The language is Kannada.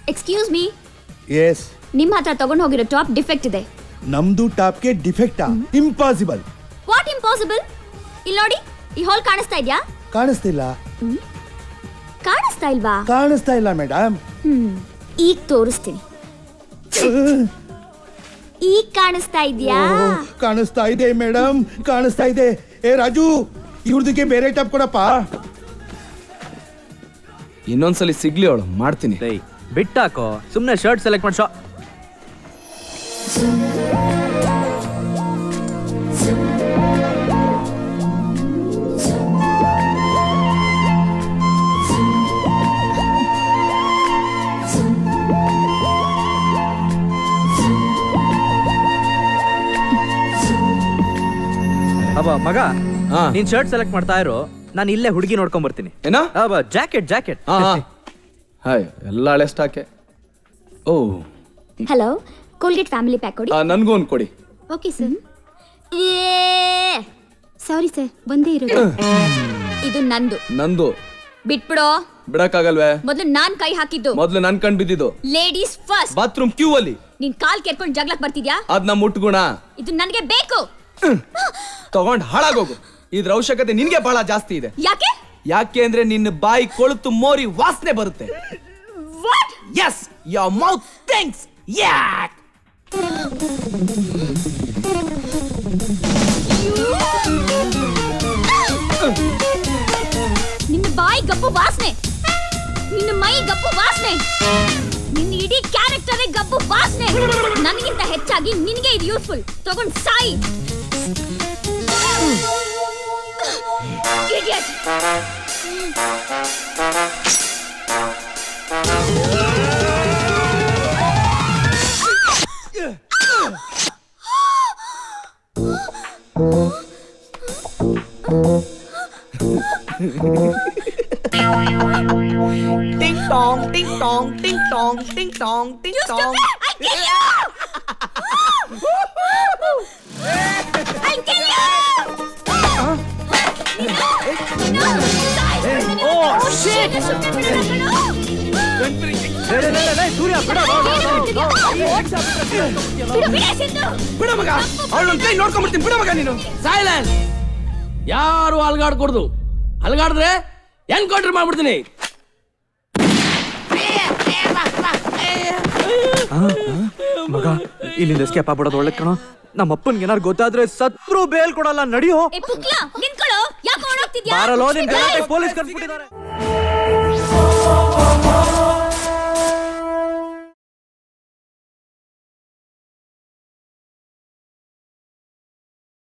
ಎಕ್ಸ್ಕ್ಯೂಸ್ ಮೀ ಎಸ್ ನಿಮ್ಮ ಹತ್ರ ತಗೊಂಡು ಹೋಗಿರೋ ಟಾಪ್ ಡಿಫೆಕ್ಟ್ ಇದೆ ನಮ್ದು ಟಾಪ್ಗೆ ಡಿಫೆಕ್ಟಾ ಇಂಪಾಸಿಬಲ್ ವಾಟ್ ಇಂಪಾಸಿಬಲ್ ಇಲ್ಲಿ ನೋಡಿ ಈ ಹಾಲ್ ಕಾಣಿಸ್ತಾ ಇದ್ಯಾ ಕಾಣಿಸ್ತಿಲ್ಲ ಕಾಣಿಸ್ತಾ ಇಲ್ವಾ ಕಾಣಿಸ್ತಾ ಇಲ್ಲ ಮೇಡಮ್ ಹ್ಮ್ ಈಗ ತೋರಿಸ್ತೀನಿ ಈಗ ಕಾಣಿಸ್ತಾ ಇದ್ಯಾ ಕಾಣಿಸ್ತಾ ಇದೆ ಮೇಡಮ್ ಕಾಣಿಸ್ತಾ ಇದೆ ಏ ರಾಜು ಇವ್ರದಕ್ಕೆ ಬೇರೆ ಟಾಪ್ ಕೊಡಪ್ಪ ಇನ್ನೊಂದ್ಸಲಿ ಸಿಗ್ಲಿ ಅವಳು ಮಾಡ್ತೀನಿ ಡೇಯ್ ಬಿಟ್ಟಾಕೋ ಸುಮ್ಮನೆ ಶರ್ಟ್ ಸೆಲೆಕ್ಟ್ ಮಾಡಿ ಶಾ ಅಬ್ಬ ಮಗ ಹಾ. ನೀನ್ ಶರ್ಟ್ ಸೆಲೆಕ್ಟ್ ಮಾಡ್ತಾ ಇರೋ ನಾನು ಇಲ್ಲೇ ಹುಡುಗಿ ನೋಡ್ಕೊಂಡ್ ಬರ್ತೀನಿ ಏನೋ ಅಬ್ಬ ಜಾಕೆಟ್ ಜಾಕೆಟ್ ಹಾ ಹಾ ಹಾಯ್ ಎಲ್ಲ ಹಳೆ ಸ್ಟಾಕೆ ಓ ಹಲೋ ಕೋಲ್ಗೇಟ್ ಫ್ಯಾಮಿಲಿ ಪ್ಯಾಕ್ ಕೊಡಿ ಆ, ನನ್ಗೂ ಒಂದ್ ಕೊಡಿ ಓಕೆ ಸರ್ ಸಾರಿ ಸರ್ ಒಂದೇ ಇರೋದು ಇದು ನಂದು ನಂದು ಬಿಟ್ಬಿಡೋ ಬಿಡಕ್ಕಾಗಲ್ವೇ ಮೊದಲು ನಾನ್ ಕೈ ಹಾಕಿದ್ದು ಮೊದ್ಲು ನನ್ ಕಂಡ್ ಬಿದ್ದಿದ್ದು ಲೇಡೀಸ್ ಫಸ್ಟ್ ಬಾತ್ರೂಮ್ ಕ್ಯೂ ಅಲ್ಲಿ ನಿನ್ ಕಾಲ್ ಕೆರ್ಕೊಂಡು ಜಗ್ಲಕ್ ಬರ್ತಿದ್ಯಾ ಅದ್ ನಮ್ಮ ಮುಟ್ಗುಣ ಇದು ನನಗೆ ಬೇಕು ತಗೊಂಡ್ ಹಾಳಾಗೋಗು ಇದ್ರ ಅವಶ್ಯಕತೆ ನಿನ್ಗೆ ಬಹಳ ಜಾಸ್ತಿ ಇದೆ ಯಾಕೆ ಯಾಕೆ ಅಂದ್ರೆ ನಿನ್ನ ಬಾಯಿ ಕೊಳುತು ಮೋರಿ ವಾಸನೆ ಬರುತ್ತೆ what is your mouth thinks ಯಾಕ್ ನಿನ್ನ ಬಾಯಿ ಗಪ್ಪು ವಾಸನೆ ನಿನ್ನ ಮೈ ಗಪ್ಪು ವಾಸನೆ ನಿನ್ನ ಇಡೀ ಕ್ಯಾರೆಕ್ಟರೇ ಗಪ್ಪು ವಾಸನೆ ನನಗಿಂತ ಹೆಚ್ಚಾಗಿ ನಿನಗೆ ಇದು ಯೂಸ್ಫುಲ್ ತಗೊಂಡ್ Sai Idiot. Ding dong, ding dong, ding dong, ding dong, ding You dong. stupid! I kill you! I'll kill you! Oh, shit! ಸೂರ್ಯ ಬಿಡ ಬಿಡು ಬಿಡೆ ಸಿದ್ದು ಬಿಡ ಮಗ ಅವಳು ಕೈ ನೋಡ್ಕೊಂಡ್ಬಿಡ್ತೀನಿ ಬಿಡ ಮಗ ನೀನು ಸೈಲೆನ್ಸ್ ಯಾರು ಅಲ್ಗಾಡ್ಕೊಡ್ದು ಅಲ್ಗಾಡಿದ್ರೆ ಎನ್ಕೌಂಟರ್ ಮಾಡ್ಬಿಡ್ತೀನಿ ಮಗ ಇಲ್ಲಿಂದ ಎಸ್ಕೇಪ್ ಆಗ್ಬಿಡೋದು ಒಳ್ಳೆ ಕಣ ನಮ್ಮ ಅಪ್ಪನ್ಗೆ ಏನಾರು ಗೊತ್ತಾದ್ರೆ ಸತ್ರು ಬೇಲ್ ಕೊಡಲ್ಲ ನಡಿಯೋ ಏ ಪುಕ್ಲ ನಿಂತ್ಕೊಳ್ಳೋ ಯಾಕೆ ಓಡೋಗ್ತಿದ್ಯಾ ಬಾರಲೋ ನಿನ್ ಗಲಾಟೆ ಪೊಲೀಸ್ ಕರ್ಸ್ಬಿಟ್ಟಿದ್ದಾರೆ